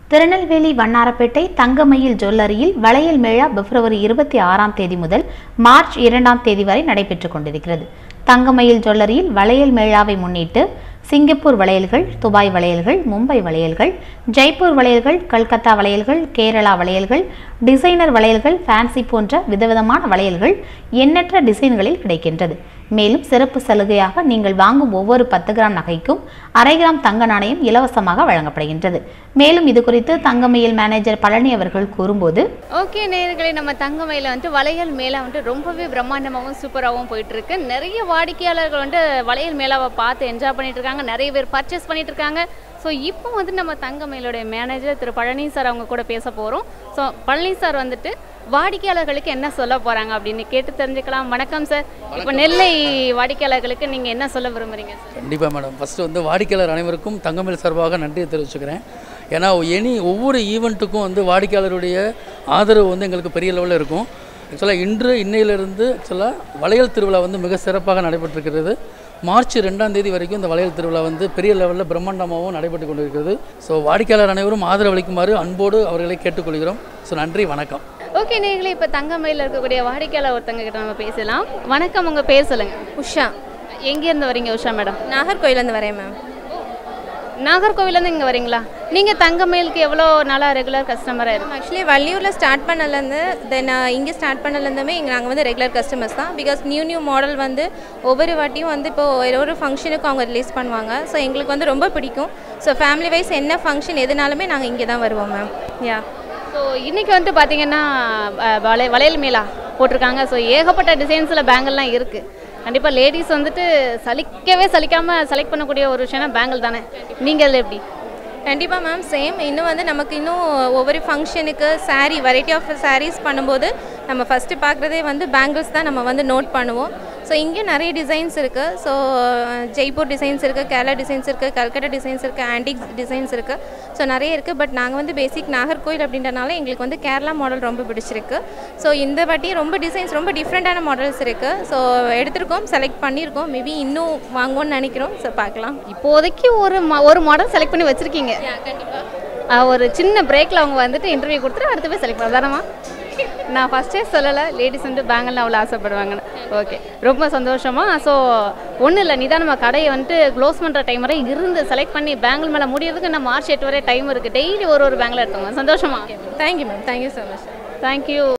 திருநெல்வேலி வண்ணாரப்பேட்டை தங்கமயில் ஜுவல்லரியில் வளையல் மேளா பிப்ரவரி இருபத்தி ஆறாம் தேதி முதல் மார்ச் இரண்டாம் தேதி வரை நடைபெற்றுக் கொண்டிருக்கிறது தங்கமயில் ஜுவல்லரியில் வளையல் மேளாவை முன்னிட்டு சிங்கப்பூர் வளையல்கள் துபாய் வளையல்கள் மும்பை வளையல்கள் ஜெய்ப்பூர் வளையல்கள் கல்கத்தா வளையல்கள் கேரளா வளையல்கள் டிசைனர் வளையல்கள் ஃபேன்சி போன்ற விதவிதமான வளையல்கள் எண்ணற்ற டிசைன்களில் கிடைக்கின்றது மேலும் சிறப்பு சலுகையாக நீங்கள் வாங்கும் ஒவ்வொரு பத்து கிராம் நகைக்கும் அரை கிராம் தங்க நாணயம் இலவசமாக வழங்கப்படுகின்றது மேலும் இது குறித்து தங்கமயில் மேனேஜர் பழனி அவர்கள் கூறும்போது ஓகே நேயர்களே நம்ம தங்கமயில வந்துட்டு வளையல் மேளா வந்துட்டு ரொம்பவே பிரம்மாண்டமாகவும் சூப்பராகவும் போயிட்டு இருக்கு நிறைய வாடிக்கையாளர்கள் வந்து வளையல் மேளாவை பார்த்து என்ஜாய் பண்ணிட்டு இருக்காங்க நிறைய பேர் பர்ச்சேஸ் பண்ணிட்டு இருக்காங்க ஸோ இப்போ வந்து நம்ம தங்கமயிலுடைய மேனேஜர் திரு பழனி சார் அவங்க கூட பேச போகிறோம் ஸோ பழனி சார் வந்துட்டு வாடிக்கையாளர்களுக்கு என்ன சொல்ல போகிறாங்க அப்படின்னு கேட்டு தெரிஞ்சுக்கலாம் வணக்கம் சார் இப்போ நெல்லை வாடிக்கையாளர்களுக்கு நீங்கள் என்ன சொல்ல விரும்புறீங்க சார் கண்டிப்பாக மேடம் ஃபஸ்ட்டு வந்து வாடிக்கையாளர் அனைவருக்கும் தங்கமேல் சார்பாக நன்றியை தெரிவிச்சுக்கிறேன் ஏன்னா எனி ஒவ்வொரு ஈவெண்ட்டுக்கும் வந்து வாடிக்கையாளருடைய ஆதரவு வந்து எங்களுக்கு பெரிய லெவலில் இருக்கும் ஆக்சுவலாக இன்று இன்னையிலிருந்து ஆக்சுவலாக வளையல் திருவிழா வந்து மிக சிறப்பாக நடைபெற்றிருக்கிறது மார்ச் ரெண்டாம் தேதி வரைக்கும் இந்த வளையல் திருவிழா வந்து பெரிய லெவலில் பிரம்மாண்டமாகவும் நடைபெற்று கொண்டிருக்கிறது ஸோ வாடிக்கையாளர் அனைவரும் ஆதரவு அளிக்குமாறு அன்போடு அவர்களை கேட்டுக்கொள்கிறோம் ஸோ நன்றி வணக்கம் ஓகே நேர்களே இப்போ தங்கமயில இருக்கக்கூடிய வாடிக்கையாளர் ஒருத்தங்க கிட்ட நம்ம பேசலாம் வணக்கம் உங்கள் பேர் சொல்லுங்கள் உஷா எங்கேருந்து வரீங்க உஷா மேடம் நாகர்கோயிலேருந்து வரேன் மேம் நாகர்கோவிலேருந்து இங்கே வரீங்களா நீங்கள் தங்கமயிலுக்கு எவ்வளோ நாளாக ரெகுலர் கஸ்டமராக இருக்கும் ஆக்சுவலி வள்ளியூரில் ஸ்டார்ட் பண்ணலேருந்து தென் இங்கே ஸ்டார்ட் பண்ணலேருந்துமே இங்கே நாங்கள் வந்து ரெகுலர் கஸ்டமர்ஸ் தான் பிகாஸ் நியூ நியூ மாடல் வந்து ஒவ்வொரு வாட்டியும் வந்து இப்போ ஒரு ஒரு ஃபங்க்ஷனுக்கும் அவங்க ரிலீஸ் பண்ணுவாங்க ஸோ எங்களுக்கு வந்து ரொம்ப பிடிக்கும் ஸோ ஃபேமிலி வைஸ் என்ன ஃபங்க்ஷன் எதுனாலுமே நாங்கள் இங்கே தான் வருவோம் மேம் யா ஸோ இன்றைக்கி வந்துட்டு பார்த்தீங்கன்னா அஹ், வளை வளையல் மேலா போட்டிருக்காங்க ஸோ ஏகப்பட்ட டிசைன்ஸில் பேங்கிள்லாம் இருக்குது கண்டிப்பாக லேடிஸ் வந்துட்டு சலிக்கவே சலிக்காமல் செலக்ட் பண்ணக்கூடிய ஒரு விஷயம்னா பேங்கிள் தானே நீங்கள் அதில் எப்படி கண்டிப்பாக மேம் சேம் இன்னும் வந்து நமக்கு இன்னும் ஒவ்வொரு ஃபங்க்ஷனுக்கு saree வெரைட்டி ஆஃப் sarees பண்ணும்போது நம்ம ஃபஸ்ட்டு பார்க்குறதே வந்து பேங்கிள்ஸ் தான் நம்ம வந்து நோட் பண்ணுவோம் ஸோ இங்கேயும் நிறைய டிசைன்ஸ் இருக்குது ஸோ ஜெய்ப்பூர் டிசைன்ஸ் இருக்குது கேரளா டிசைன்ஸ் இருக்குது கல்கட்டா டிசைன்ஸ் இருக்குது ஆன்டிக் டிசைன்ஸ் இருக்குது ஸோ நிறைய இருக்குது பட் நாங்கள் வந்து பேசிக் நாகர்கோயில் அப்படின்றனால எங்களுக்கு வந்து கேரளா மாடல் ரொம்ப பிடிச்சிருக்கு ஸோ இந்த வாட்டி ரொம்ப டிசைன்ஸ் ரொம்ப டிஃப்ரெண்ட்டான மாடல்ஸ் இருக்குது ஸோ எடுத்திருக்கோம் செலக்ட் பண்ணியிருக்கோம் மேபி இன்னும் வாங்குவோம்னு நினைக்கிறோம் ஸோ பார்க்கலாம் இப்போதைக்கு ஒரு மா ஒரு மாடல் செலக்ட் பண்ணி வச்சுருக்கீங்க கண்டிப்பாக ஒரு சின்ன பிரேக்கில் அவங்க வந்துட்டு இன்டர்வியூ கொடுத்துட்டு அடுத்து போய் செலக்ட் பண்ணதானமா நான் ஃபஸ்ட்டே சொல்லலை லேடிஸ் வந்து பேங்கில் அவ்வளோ ஆசைப்படுவாங்கன்னு ஓகே ரொம்ப சந்தோஷமா ஸோ ஒன்றும் இல்லை நிதானமாக கடையை வந்துட்டு க்ளோஸ் பண்ணுற டைம் வரை இருந்து செலக்ட் பண்ணி பேங்கிள் மேலே முடியறதுக்கு நம்ம மார்ச் எட்டு வரை டைம் இருக்குது டெய்லி ஒரு ஒரு பேங்கில் எடுத்தோங்க சந்தோஷமா thank you ma'am thank you so much thank you